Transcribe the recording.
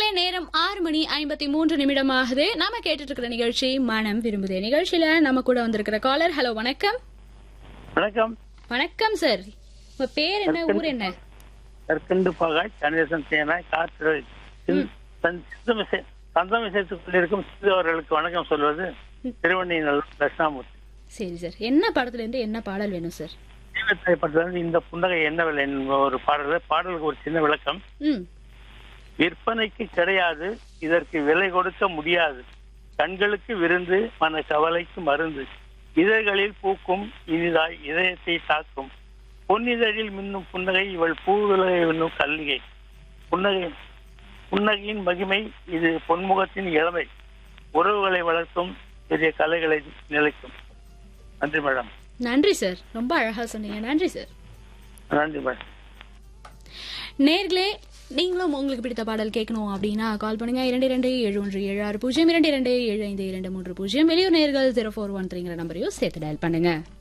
நேரம் ஆறு மணி ஐம்பத்தி மூன்று நிமிடம் ஆகுது நாம கேட்டுட்டு இருக்கிற நிகழ்ச்சி மனம் விரும்புதே நிகழ்ச்சியில நம்ம கூட வந்திருக்கிற காலர் ஹலோ வணக்கம் வணக்கம் வணக்கம் சார் உங்க பேர் என்ன ஊர் என்ன கற்கண்டு பாகாய் கணேசன் தேனாய் காற்று சந்தம் விஷயத்துக்குள் இருக்கும் சிந்து அவர்களுக்கு வணக்கம் சொல்வது திருவண்ணிநல் தட்சிணாமூர்த்தி சரி சார் என்ன படத்துல இருந்து என்ன பாடல் வேணும் சார் தீவிர திரைப்படத்திலிருந்து இந்த புன்னகை என்ன விலை என்ப ஒரு பாடல் பாடலுக்கு ஒரு சின்ன விளக்கம் ம் விற்பனைக்கு கிடையாது இதற்கு விலை கொடுக்க முடியாது கண்களுக்கு விருந்து மன கவலைக்கு மருந்து இதழ்களில் பூக்கும் இனிதாய் இதயத்தை தாக்கும் பொன்னிதழில் மின்னும் புன்னகை இவள் பூவிலகை மின்னும் கல்லிகை புன்னகை புன்னகையின் மகிமை இது பொன்முகத்தின் இளமை உறவுகளை வளர்க்கும் பெரிய கலைகளை நிலைக்கும் நன்றி மேடம் நன்றி சார் ரொம்ப அழகா சொன்னீங்க நன்றி சார் நன்றி மேடம் நேர்களே நீங்களும் உங்களுக்கு பிடித்த பாடல் கேட்கணும் அப்படின்னா கால் பண்ணுங்க இரண்டு இரண்டு ஏழு ஒன்று ஏழு ஆறு பூஜ்ஜியம் இரண்டு இரண்டு ஏழு ஐந்து இரண்டு மூன்று பூஜ்ஜியம் வெளியூர் நேர்கள் ஜீரோ ஃபோர் ஒன் த்ரீங்கிற நம்பரையும் சேர்த்து டயல் பண்ணுங்க